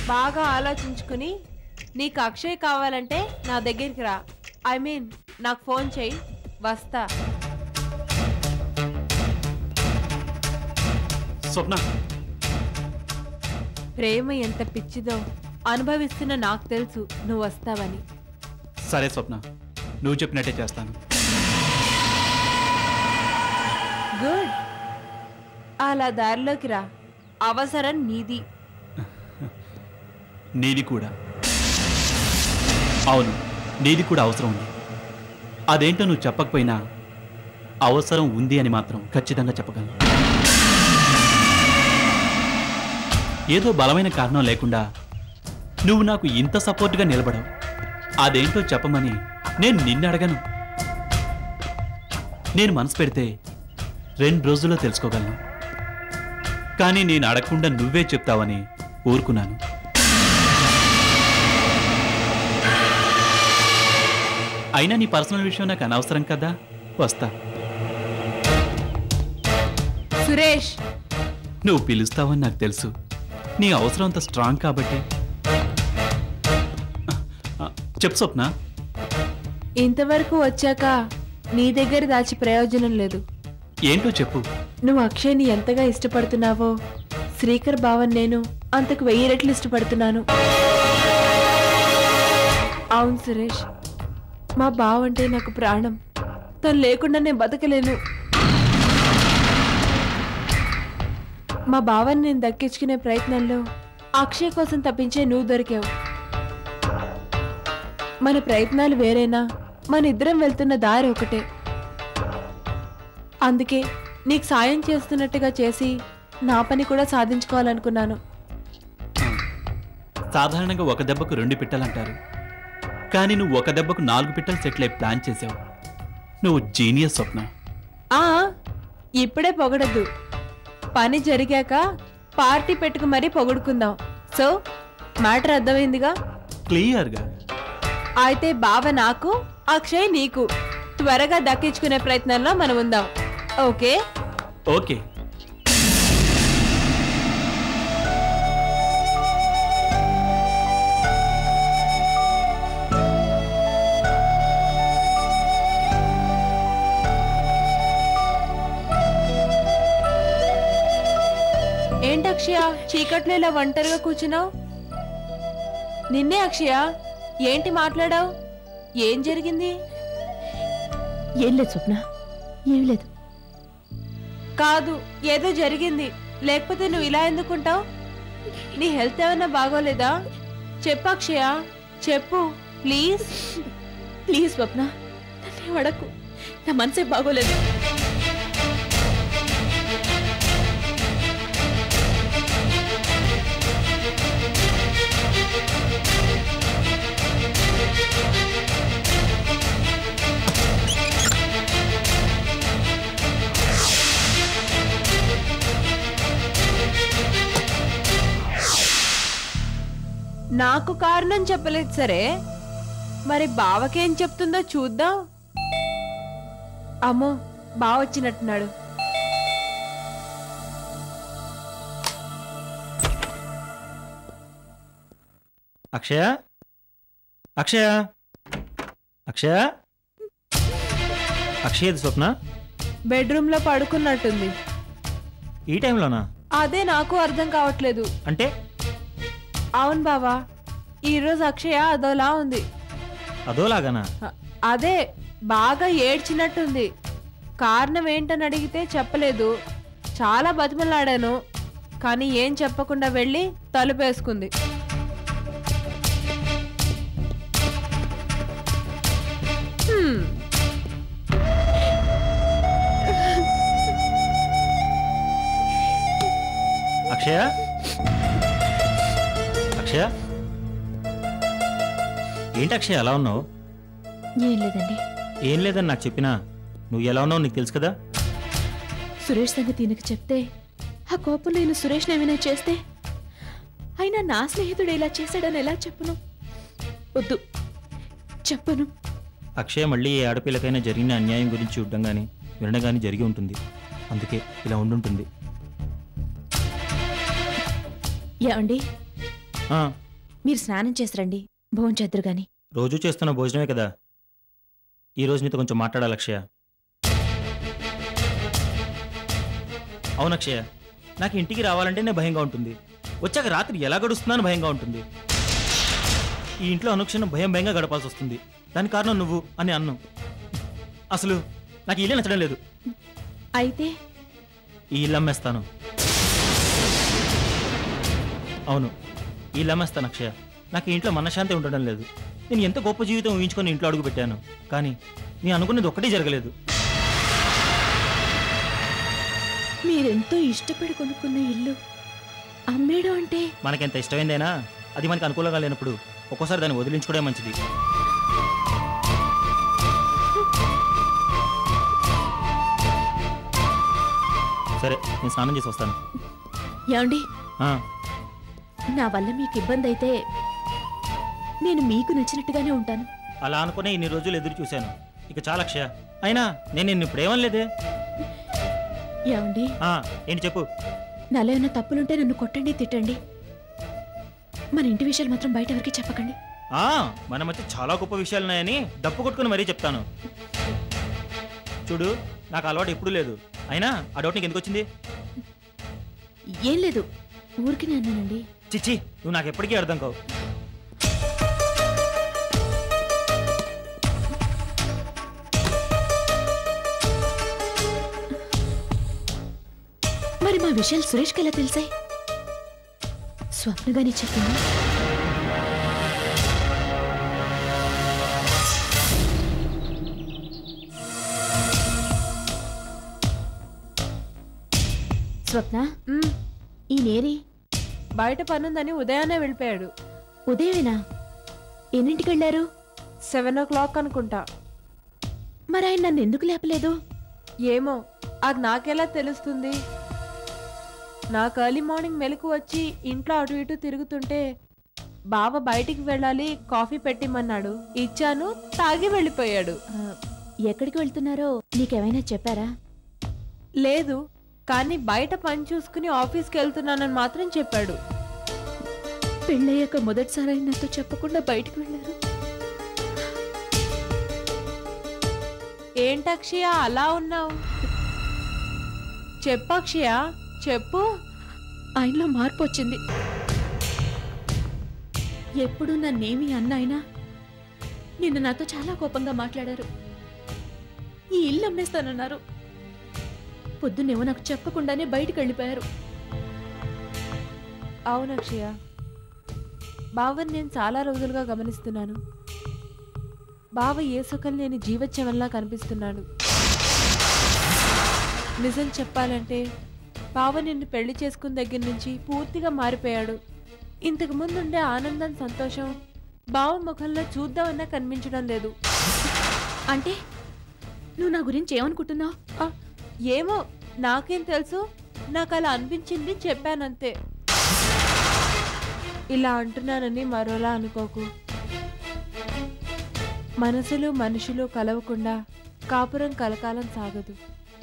బాగా ఆలోచించుకుని నీకు అక్షయ్ కావాలంటే నా దగ్గరికి రా ఐ మీన్ నాకు ఫోన్ చేయి వస్తా స్వప్న ప్రేమ ఎంత పిచ్చిదో అనుభవిస్తున్న నాకు తెలుసు నువ్వు వస్తావని సరే స్వప్న నువ్వు చెప్పినట్టే చేస్తాను గుడ్ అలా దారిలోకి రా అవసరం నీది నీది కూడా అవును నీది కూడా అవసరం ఉంది అదేంటో నువ్వు చెప్పకపోయినా అవసరం ఉంది అని మాత్రం ఖచ్చితంగా చెప్పగలను ఏదో బలమైన కారణం లేకుండా నువ్వు నాకు ఇంత సపోర్ట్గా నిలబడవు అదేంటో చెప్పమని నేను నిన్ను అడగను నేను మనసు పెడితే రెండు రోజుల్లో తెలుసుకోగలను కానీ నేను అడగకుండా నువ్వే చెప్తావని ఊరుకున్నాను అయినా నీ పర్సనల్ విషయం నాకు అనవసరం కదా వస్తా సురేష్ నువ్వు పిలుస్తావని నాకు తెలుసు నీ అవసరం అంత స్ట్రాంగ్ కాబట్టి ఆ, చెప్పు స్వప్న ఇంతవరకు వచ్చాక నీ దగ్గర దాచి ప్రయోజనం లేదు ఏంటో చెప్పు నువ్వు అక్షయ్ని ఎంతగా ఇష్టపడుతున్నావో శ్రీకర్ బావన్ నేను అంతకు వెయ్యి రెట్లు ఇష్టపడుతున్నాను అవును సురేష్ మా బావ అంటే నాకు ప్రాణం తను లేకుండా నేను బతకలేను మా బావని నేను దక్కించుకునే ప్రయత్నంలో అక్షయ్ కోసం తప్పించే నువ్వు దొరికావు మన ప్రయత్నాలు వేరేనా మన ఇద్దరం వెళ్తున్న దారి ఒకటే అందుకే నీకు సాయం చేస్తున్నట్టుగా చేసి నా పని కూడా సాధించుకోవాలనుకున్నాను సాధారణంగా ఒక దెబ్బకు రెండు పిట్టలంటారు కానీ నువ్వు ఒక దెబ్బకు నాలుగు పిట్టలు సెటిల్ అయి ప్లాన్ చేసావు నువ్వు జీనియస్ స్వప్న ఆ ఇప్పుడే పొగడద్దు పని జరిగాక పార్టీ పెట్టుకు మరీ పొగుడుకుందాం సో మ్యాటర్ అర్థమైందిగా క్లియర్గా అయితే బావ నాకు అక్షయ్ నీకు త్వరగా దక్కించుకునే ప్రయత్నంలో మనం ఉందాం ఓకే ఓకే ఏంటి అక్షయ చీకట్లో ఇలా ఒంటరిగా కూర్చున్నావు నిన్నే అక్షయ ఏంటి మాట్లాడావు ఏం జరిగింది ఏం లేదు స్వప్న ఏం లేదు కాదు ఏదో జరిగింది లేకపోతే నువ్వు ఇలా ఎందుకుంటావు నీ హెల్త్ ఏమైనా బాగోలేదా చెప్పు అక్షయ చెప్పు ప్లీజ్ ప్లీజ్ స్వప్న నన్ను అడకు నా మనసే బాగోలేదు నాకు కారణం చెప్పలేదు సరే మరి బావకేం చెప్తుందో చూద్దాం అమ్మో బావ వచ్చినట్టున్నాడు అక్షయ అక్షయ అక్షయ అక్షయ ఇది స్వప్న బెడ్రూమ్ లో పడుకున్నట్టుంది ఈ టైంలోనా అదే నాకు అర్థం కావట్లేదు అంటే అవును బావా ఈరోజు అక్షయ అదోలా ఉంది అదోలాగానా అ- అదే బాగా ఏడ్చినట్టుంది కారణం ఏంటని అడిగితే చెప్పలేదు చాలా బతిమలాడాను కానీ ఏం చెప్పకుండా వెళ్ళి తలుపేసుకుంది హ్మ్, అక్షయ అక్షయ ఏంటి అక్షయ ఎలా ఉన్నావు ఏం లేదండి ఏం లేదని నాకు చెప్పినా నువ్వు ఎలా ఉన్నావు నీకు తెలుసు కదా సురేష్ సంగతి ఈయనకు చెప్తే ఆ కోపంలో ఈయన సురేష్ని ఏమైనా చేస్తే అయినా నా స్నేహితుడు ఇలా చేశాడని ఎలా చెప్పను వద్దు చెప్పను అక్షయ మళ్ళీ ఏ ఆడపిల్లకైనా జరిగిన అన్యాయం గురించి చూడడం కానీ వినడం కానీ జరిగి ఉంటుంది అందుకే ఇలా ఉండుంటుంది ఏమండి ఆ, మీరు స్నానం చేసి రండి భోంచేద్దరు గాని రోజూ చేస్తున్న భోజనమే కదా ఈ రోజు నీతో కొంచెం మాట్లాడాలి అక్షయ అవును అక్షయ నాకు ఇంటికి రావాలంటేనే భయంగా ఉంటుంది వచ్చాక రాత్రి ఎలా గడుస్తున్నాను భయంగా ఉంటుంది ఈ ఇంట్లో అనుక్షణం భయం భయంగా గడపాల్సి వస్తుంది దానికి కారణం నువ్వు అని అన్ను అసలు నాకు ఈ ఇల్లే నచ్చడం లేదు అయితే ఈ ఇల్లు అమ్మేస్తాను అవును ఈ ఇల్లు అమ్మేస్తాను అక్షయ నాకు ఈ ఇంట్లో మనశ్శాంతి ఉండడం లేదు నేను ఎంత గొప్ప జీవితం ఊహించుకొని ఇంట్లో అడుగు పెట్టాను కానీ నేను అనుకున్నది ఒక్కటే జరగలేదు మీరెంతో ఇష్టపడి కొనుక్కున్న ఇల్లు అమ్మేయడం అంటే మనకెంత ఇష్టమైందైనా అది మనకు అనుకూలంగా లేనప్పుడు ఒక్కోసారి దాన్ని వదిలించుకోవడం మంచిది సరే నేను స్నానం చేసి వస్తాను ఏమండి ఆ, నా వల్ల మీకు ఇబ్బంది అయితే నేను మీకు నచ్చినట్టుగానే ఉంటాను అలా అనుకునే ఇన్ని రోజులు ఎదురు చూశాను ఇక చాలా అక్షయ అయినా నేను నిన్ను ఇప్పుడు ఏమనలేదే ఏమండి ఆ, ఏంటి చెప్పు నాలో ఏమైనా తప్పులుంటే నన్ను కొట్టండి తిట్టండి మన ఇంటి విషయాలు మాత్రం బయట ఎవరికి చెప్పకండి ఆ మన మధ్య చాలా గొప్ప విషయాలు ఉన్నాయని డప్పు కొట్టుకుని మరీ చెప్తాను చూడు నాకు అలవాటు ఎప్పుడూ లేదు అయినా ఆ డౌట్ నీకు ఎందుకు వచ్చింది ఏం లేదు ఊరికి అన్నానండి చిచ్చి నువ్వు నాకు ఎప్పటికీ అర్థం కావు మరి మా విషయాలు సురేష్కి ఎలా తెలిసాయి స్వప్నగానే చెప్పింది స్వప్న మ్, ఈ నేరి బయట పనుందని ఉదయాన్నే వెళ్ళిపోయాడు ఉదయమేనా ఎన్నింటికి వెళ్ళారు సెవెన్ ఓ క్లాక్ అనుకుంటా మరి ఆయన నన్ను ఎందుకు లేపలేదు ఏమో అది నాకెలా తెలుస్తుంది నాకు ఎర్లీ మార్నింగ్ మెలకు వచ్చి ఇంట్లో అటు ఇటు తిరుగుతుంటే బావ బయటికి వెళ్ళాలి కాఫీ పెట్టిమన్నాడు ఇచ్చాను తాగి వెళ్ళిపోయాడు ఆ, ఎక్కడికి వెళ్తున్నారో నీకేమైనా చెప్పారా లేదు కానీ బయట పని చూసుకుని ఆఫీస్కి వెళ్తున్నానని మాత్రం చెప్పాడు పెళ్ళయ్యాక మొదటిసారి ఆయన నాతో చెప్పకుండా బయటికి వెళ్ళారు ఏంటక్షయ అలా ఉన్నావు చెప్పక్షయ చెప్పు ఆయనలో మార్పు వచ్చింది ఎప్పుడు నన్నేమి అన్న ఆయన నిన్న నాతో చాలా కోపంగా మాట్లాడారు ఈ ఇల్లు అమ్మేస్తానన్నారు పొద్దున్నేమో నాకు చెప్పకుండానే బయటికి వెళ్ళిపోయారు అవును అక్షయ బావని నేను చాలా రోజులుగా గమనిస్తున్నాను బావ ఏ సుఖం లేని జీవచ్చవంలా కనిపిస్తున్నాడు నిజం చెప్పాలంటే బావ నిన్ను పెళ్లి చేసుకున్న దగ్గర నుంచి పూర్తిగా మారిపోయాడు ఇంతకు ముందుండే ఆనందం సంతోషం బావ ముఖంలో చూద్దామన్నా కనిపించడం లేదు అంటే నువ్వు నా గురించి ఏమనుకుంటున్నావు ఆ, ఏమో నాకేం తెలుసు నాకు అలా అనిపించింది చెప్పానంతే ఇలా అంటున్నానని మరోలా అనుకోకు మనసులు మనుషులు కలవకుండా కాపురం కలకాలం సాగదు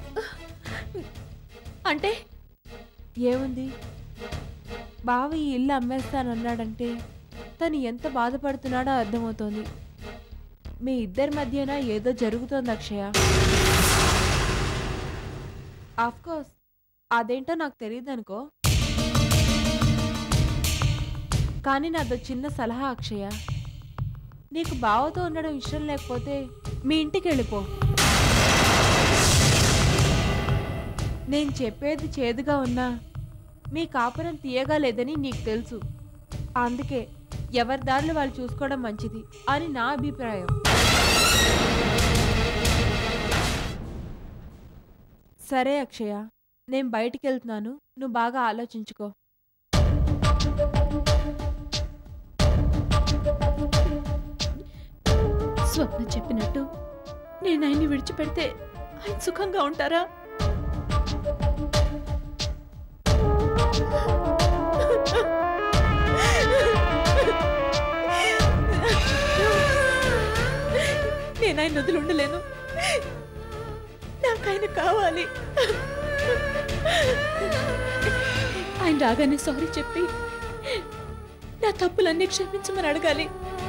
అంటే ఏముంది బావ ఈ ఇల్లు అమ్మేస్తానన్నాడంటే తను ఎంత బాధపడుతున్నాడో అర్థమవుతోంది మీ ఇద్దరి మధ్యన ఏదో జరుగుతోంది అక్షయ కోర్స్ అదేంటో నాకు తెలియదు అనుకో కానీ నాదో చిన్న సలహా అక్షయ నీకు బావతో ఉండడం ఇష్టం లేకపోతే మీ ఇంటికి వెళ్ళిపో నేను చెప్పేది చేదుగా ఉన్నా మీ కాపురం తీయగా లేదని నీకు తెలుసు అందుకే ఎవరి దారులు వాళ్ళు చూసుకోవడం మంచిది అని నా అభిప్రాయం సరే అక్షయ నేను బయటికి వెళ్తున్నాను నువ్వు బాగా ఆలోచించుకో స్వప్న చెప్పినట్టు నేను ఆయన్ని విడిచిపెడితే ఆయన సుఖంగా ఉంటారా నేను ఆయన వదిలి ఉండలేను నాకు ఆయన కావాలి ఆయన రాగానే సారీ చెప్పి నా తప్పులన్నీ క్షమించమని అడగాలి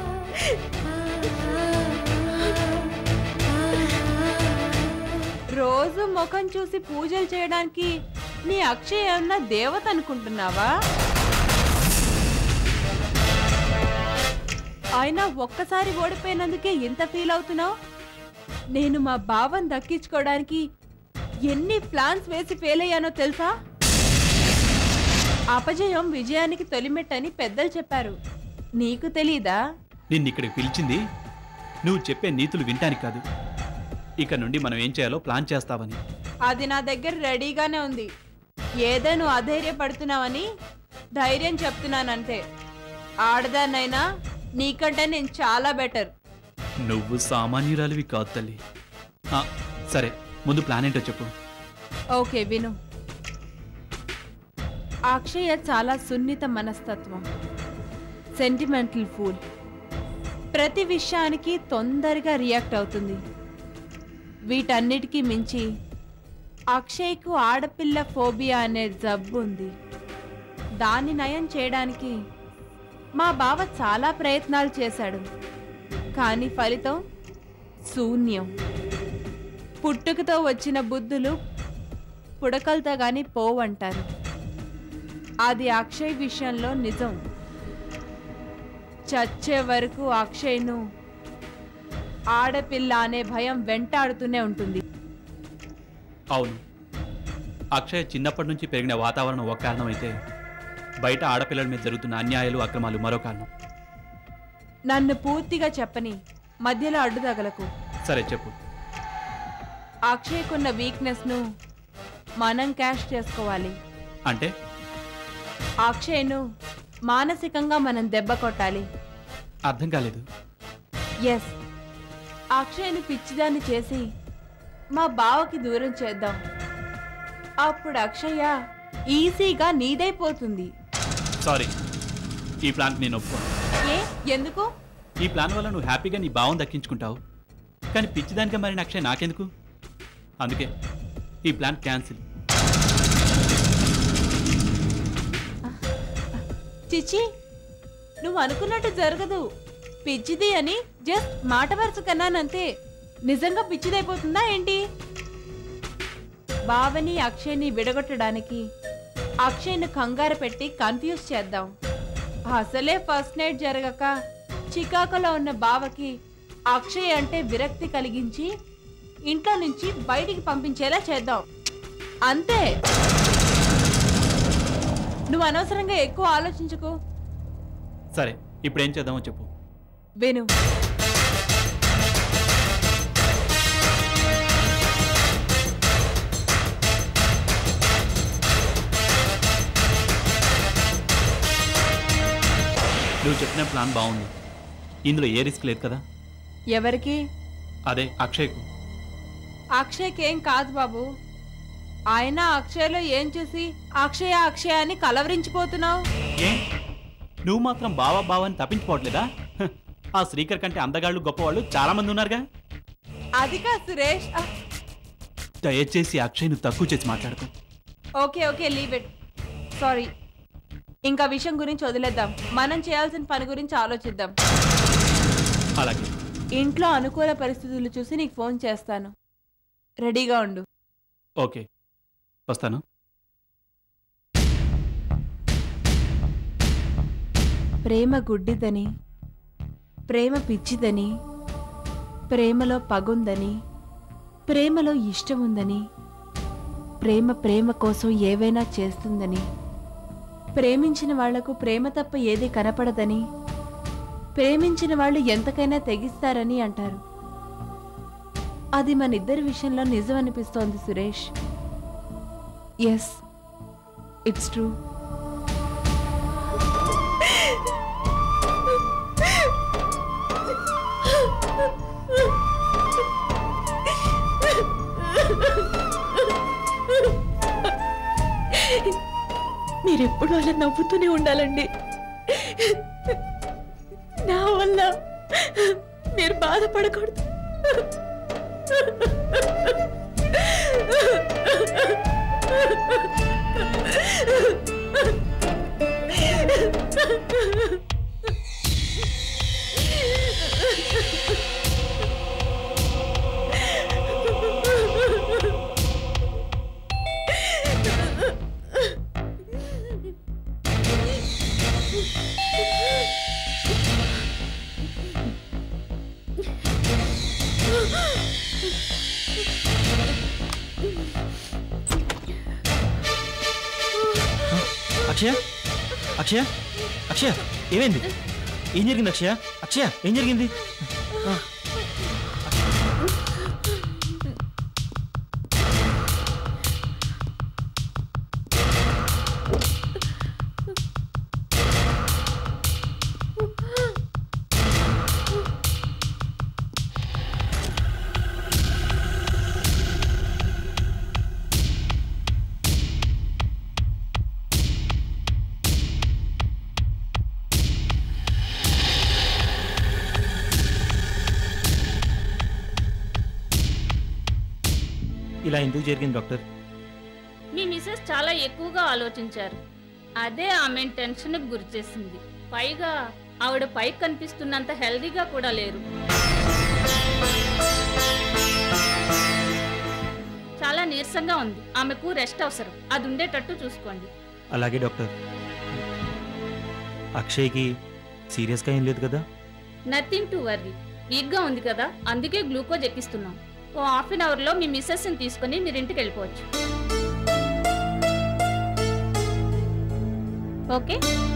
రోజు ముఖం చూసి పూజలు చేయడానికి నీ అక్షయ్ ఏమన్నా దేవత అనుకుంటున్నావా అయినా ఒక్కసారి ఓడిపోయినందుకే ఎంత ఫీల్ అవుతున్నావు నేను మా బావని దక్కించుకోవడానికి ఎన్ని ప్లాన్స్ వేసి ఫెయిల్ అయ్యానో తెలుసా అపజయం విజయానికి తొలిమెట్టని పెద్దలు చెప్పారు నీకు తెలీదా నిన్నిక్కడికి పిలిచింది నువ్వు చెప్పే నీతులు వింటానికి కాదు ఇక నుండి మనం ఏం చేయాలో ప్లాన్ చేస్తావని అది నా దగ్గర రెడీగానే ఉంది ఏదో నువ్వు అధైర్యపడుతున్నావని ధైర్యం చెప్తున్నానంతే ఆడదాన్నైనా నీకంటే నేను చాలా బెటర్ నువ్వు సామాన్యురాలివి కాదు తల్లి ఆ, సరే ముందు ప్లాన్ ఏంటో చెప్పు ఓకే విను అక్షయ చాలా సున్నిత మనస్తత్వం సెంటిమెంటల్ ఫూల్ ప్రతి విషయానికి తొందరగా రియాక్ట్ అవుతుంది వీటన్నిటికీ మించి అక్షయ్కు ఆడపిల్ల ఫోబియా అనే జబ్బు ఉంది దాన్ని నయం చేయడానికి మా బావ చాలా ప్రయత్నాలు చేశాడు కానీ ఫలితం శూన్యం పుట్టుకతో వచ్చిన బుద్ధులు పుడకలతో గాని పోవంటారు అది అక్షయ్ విషయంలో నిజం చచ్చే వరకు అక్షయ్ను ఆడపిల్ల అనే భయం వెంటాడుతూనే ఉంటుంది అవును అక్షయ్ చిన్నప్పటి నుంచి పెరిగిన వాతావరణం ఒక కారణం అయితే బయట ఆడపిల్లల మీద జరుగుతున్న అన్యాయాలు అక్రమాలు మరో కారణం నన్ను పూర్తిగా చెప్పని మధ్యలో అడ్డు తగలకు సరే చెప్పు అక్షయ్కున్న వీక్నెస్ను మనం క్యాష్ చేసుకోవాలి అంటే అక్షయ్ను మానసికంగా మనం దెబ్బ కొట్టాలి అర్థం కాలేదు ఎస్ అక్షయ్ను పిచ్చిదాన్ని చేసి మా బావకి దూరం చేద్దాం అప్పుడు అక్షయ్య ఈజీగా నీదైపోతుంది సారీ ఈ ప్లాన్కి నేను ఒప్పుకోను ఏ ఎందుకు ఈ ప్లాన్ వల్ల నువ్వు హ్యాపీగా నీ భావం దక్కించుకుంటావు కానీ పిచ్చిదానిగా మరి అక్షయ్ నాకెందుకు అందుకే ఈ ప్లాన్ క్యాన్సిల్ చిచి నువ్వు అనుకున్నట్టు జరగదు పిచ్చిది అని జస్ట్ మాట వరుస కన్నానంతే నిజంగా పిచ్చిదైపోతుందా ఏంటి బావని అక్షయ్ని విడగొట్టడానికి అక్షయ్ను కంగారు పెట్టి కన్ఫ్యూజ్ చేద్దాం అసలే ఫస్ట్ నైట్ జరగక చికాకులో ఉన్న బావకి అక్షయ్ అంటే విరక్తి కలిగించి ఇంట్లో నుంచి బయటికి పంపించేలా చేద్దాం అంతే నువ్వు అనవసరంగా ఎక్కువ ఆలోచించుకో సరే ఇప్పుడు ఏం చేద్దామో చెప్పు విను నువ్వు చెప్పిన ప్లాన్ బాగుంది ఇందులో ఏ రిస్క్ లేదు కదా ఎవరికి అదే అక్షయ్కు అక్షయ్కి ఏం కాదు బాబు ఆయన అక్షయ్లో ఏం చూసి అక్షయ అక్షయ అని కలవరించిపోతున్నావు ఏ నువ్వు మాత్రం బావా బావా అని తప్పించుకోవట్లేదా హ, ఆ శ్రీకర్ కంటే అందగాళ్ళు గొప్పవాళ్ళు చాలా మంది ఉన్నారుగా అది కా సురేష్ ఆ, దయచేసి అక్షయ్ను తక్కువ చేసి మాట్లాడుకో okay okay leave it sorry ఇంకా విషయం గురించి వదిలేద్దాం మనం చేయాల్సిన పని గురించి ఆలోచిద్దాం అలాగే ఇంట్లో అనుకూల పరిస్థితులు చూసి నీకు ఫోన్ చేస్తాను రెడీగా ఉండు ఓకే వస్తాను ప్రేమ గుడ్డిదని ప్రేమ పిచ్చిదని ప్రేమలో పగుందని ప్రేమలో ఇష్టం ఉందని ప్రేమ ప్రేమ కోసం ఏవైనా చేస్తుందని ప్రేమించిన వాళ్లకు ప్రేమ తప్ప ఏది కనపడదని ప్రేమించిన వాళ్ళు ఎంతకైనా తెగిస్తారని అంటారు అది మన ఇద్దరి విషయంలో నిజం అనిపిస్తోంది సురేష్ ఎస్ ఇట్స్ ట్రూ మీరెప్పుడు అలా నవ్వుతూనే ఉండాలండి నా వల్ల మీరు బాధపడకూడదు అక్షయ అక్షయ అక్షయ ఏమైంది ఏం జరిగింది అక్షయ అక్షయ ఏం జరిగింది ఆ. ఇలా ఎందుకు జరిగింది డాక్టర్ మీ మిసెస్ చాలా ఎక్కువగా ఆలోచించారు అదే ఆమె టెన్షన్కి గురి చేసింది పైగా ఆవిడ పైకి కనిపిస్తున్నంత హెల్దీగా కూడా లేరు చాలా నీరసంగా ఉంది ఆమెకు రెస్ట్ అవసరం అది ఉండేటట్టు చూసుకోండి అలాగే డాక్టర్ అక్షయ్కి సీరియస్గా ఏం లేదు కదా నథింగ్ టు వర్రీ వీక్గా ఉంది కదా అందుకే గ్లూకోజ్ ఎక్కిస్తున్నాం ఓ హాఫ్ అన్ అవర్లో మీ మిస్సెస్ని తీసుకొని మీరు ఇంటికి వెళ్ళిపోవచ్చు ఓకే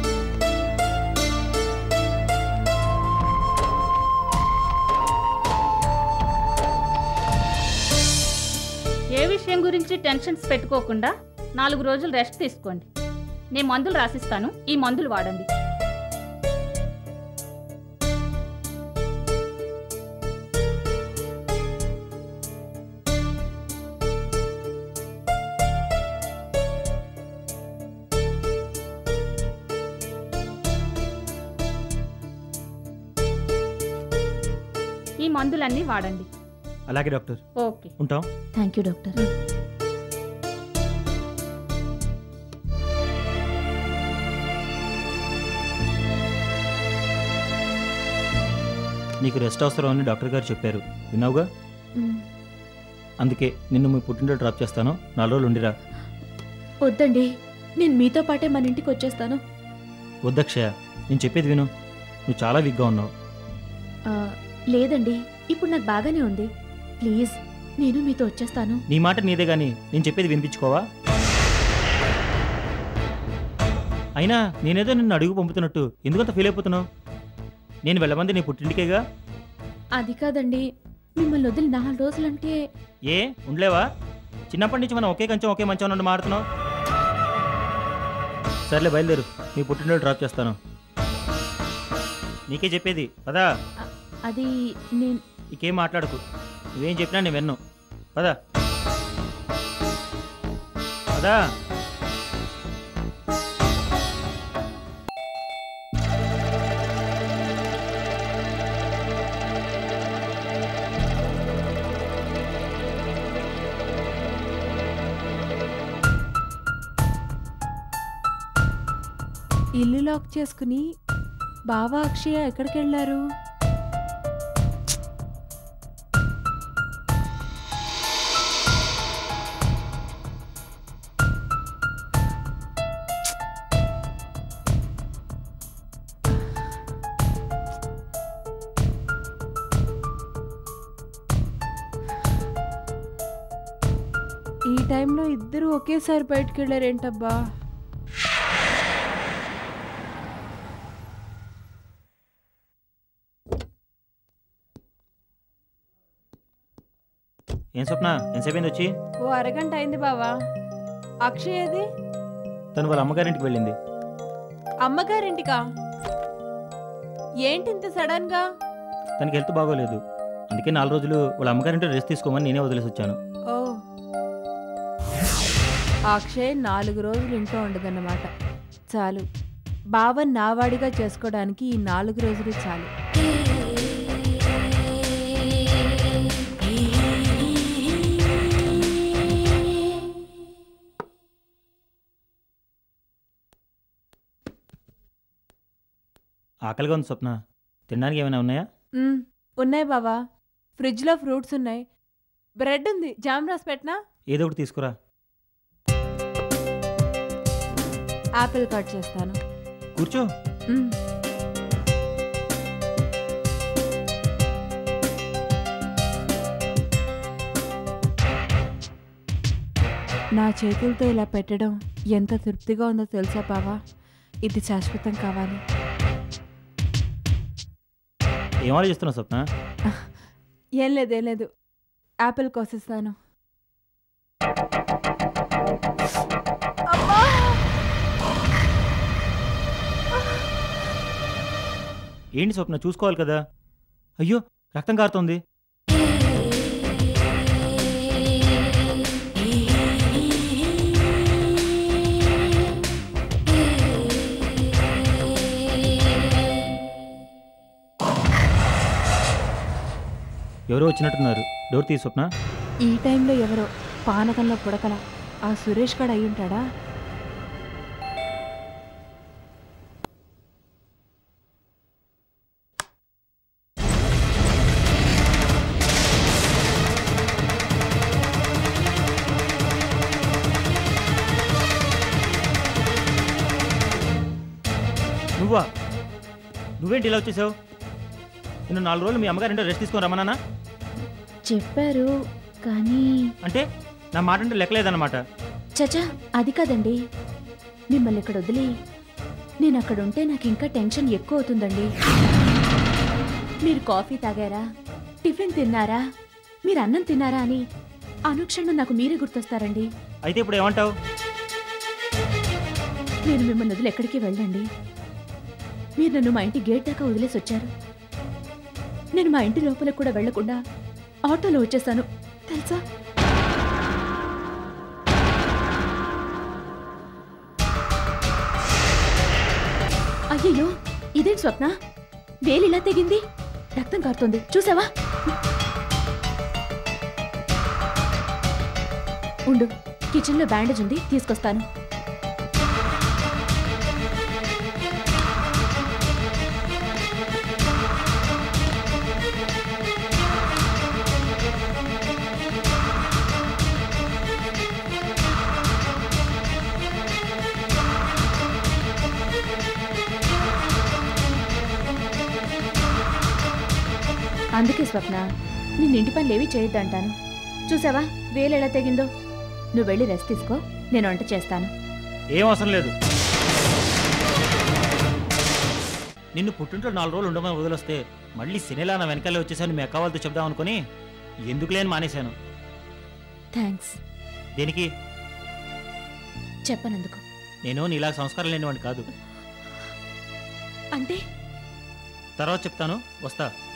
ఏ విషయం గురించి టెన్షన్స్ పెట్టుకోకుండా నాలుగు రోజులు రెస్ట్ తీసుకోండి నేను మందులు రాసిస్తాను ఈ మందులు వాడండి ఈ మందులన్నీ వాడండి అలాగే డాక్టర్ ఓకే ఉంటాం థ్యాంక్ యూ డాక్టర్ నీకు రెస్ట్ అవసరం అని డాక్టర్ గారు చెప్పారు విన్నావుగా మ్, అందుకే నిన్ను మీ పుట్టినరోజు డ్రాప్ చేస్తాను నాలుగు రోజులు ఉండిరా వద్దండి నేను మీతో పాటే మన ఇంటికి వచ్చేస్తాను వద్దక్షయ నేను చెప్పేది విను నువ్వు చాలా వీక్గా ఉన్నావు ఆ, లేదండి ఇప్పుడు నాకు బాగానే ఉంది ప్లీజ్ నేను మీతో వచ్చేస్తాను నీ మాట నీదే కానీ నేను చెప్పేది వినిపించుకోవా అయినా నేనేదో నిన్ను అడుగు పంపుతున్నట్టు ఎందుకంత ఫీల్ అయిపోతున్నావు నేను వెళ్ళమంది నీ పుట్టింటికేగా అది కాదండి మిమ్మల్ని వదిలి నాలుగు రోజులంటే ఏ ఉండలేవా చిన్నప్పటి నుంచి మనం ఒకే కంచం ఒకే మంచం నుండి మాడుతున్నావు సర్లే బయలుదేరు నీ పుట్టినరోజు డ్రాప్ చేస్తాను నీకే చెప్పేది పదా అది నేను ఇంకేం మాట్లాడకు నువ్వేం చెప్పినా నేను విన్ను పదా పదా ఇల్లు లాక్ చేసుకుని బావా అక్షయ ఎక్కడికి వెళ్ళారు ఈ టైంలో ఇద్దరు ఒకేసారి బయటకు వెళ్ళారేంటబ్బా ఏం స్వప్న ఎంతసేపు అయింది వచ్చి ఓ అరగంట అయింది బావా అక్షయ్ అది తను వాళ్ళ అమ్మగారింటికి వెళ్ళింది అమ్మగారింటికా ఏంటి ఇంత సడన్ గా తనకి హెల్త్ బాగోలేదు అందుకే నాలుగు రోజులు వాళ్ళ అమ్మగారింటి రెస్ట్ తీసుకోమని నేనే వదిలేసి వచ్చాను ఓ అక్షయ్ నాలుగు రోజులు ఇంట్లో ఉండదన్నమాట చాలు బావన్ నావాడిగా చేసుకోవడానికి ఈ నాలుగు రోజులు చాలు ఆకలిగా ఉంది స్వప్న తినడానికి ఏమైనా ఉన్నాయా మ్, ఉన్నాయి బావా ఫ్రిడ్జ్లో ఫ్రూట్స్ ఉన్నాయి బ్రెడ్ ఉంది జామ్ రాసి పెట్టినా ఏదో ఒకటి తీసుకురా యాపిల్ కట్ చేస్తాను కూర్చో మ్. నా చేతులతో ఇలా పెట్టడం ఎంత తృప్తిగా ఉందో తెలుసా బావా ఇది శాశ్వతం కావాలి ఏం ఆలోచిస్తున్నావు స్వప్న ఏం లేదు ఏం లేదు యాపిల్ కోసిస్తాను ఏంటి స్వప్న చూసుకోవాలి కదా అయ్యో రక్తం కారుతోంది ఎవరో వచ్చినట్టున్నారు డోర్ తీ స్వప్న ఈ టైంలో ఎవరో పానకంలో పుడకల ఆ సురేష్ గడ అయి ఉంటాడా నువ్వా నువ్వేంటి ఇలా వచ్చేసావు నిన్ను నాలుగు రోజులు మీ అమ్మగారింటో రెస్ట్ తీసుకొని రమ్మన్నానా చెప్పారు కానీ అంటే నా మాట అంటే లెక్కలేదన్నమాట చచా అది కాదండి మిమ్మల్ని ఇక్కడ వదిలి నేను అక్కడ ఉంటే నాకు ఇంకా టెన్షన్ ఎక్కువ అవుతుందండి మీరు కాఫీ తాగారా టిఫిన్ తిన్నారా మీరు అన్నం తిన్నారా అని అనుక్షణం నాకు మీరే గుర్తొస్తారండి అయితే ఇప్పుడు ఏమంటావు నేను మిమ్మల్ని వదిలి ఎక్కడికి వెళ్ళండి మీరు నన్ను మా ఇంటి గేట్ దాకా వదిలేసి వచ్చారు నేను మా ఇంటి లోపలికి కూడా వెళ్లకుండా ఆటోలో వచ్చేసాను తెలుసా అయ్యయ్యో ఇదేం స్వప్న వేలు ఇలా తెగింది రక్తం కారుతోంది చూసావా ఉండు కిచెన్లో బ్యాండేజ్ ఉంది తీసుకొస్తాను అందుకే స్వప్న నిన్న ఇంటి పనులు ఏవి చేయొద్దంటాను చూసావా వేలు ఎలా తెగిందో నువ్వు వెళ్ళి రెస్ట్ తీసుకో నేను వంట చేస్తాను ఏం అవసరం లేదు నిన్ను పుట్టింట్లో నాలుగు రోజులు ఉండమని వదిలొస్తే మళ్ళీ సినేలా నా వెనకాలే వచ్చేసాను మీ అక్క వాళ్ళతో చెప్దాం అనుకుని ఎందుకు లేని మానేశాను థ్యాంక్స్ దేనికి చెప్పనందుకు నేను నీలా సంస్కారం లేనివాడిని కాదు అంటే తర్వాత చెప్తాను వస్తా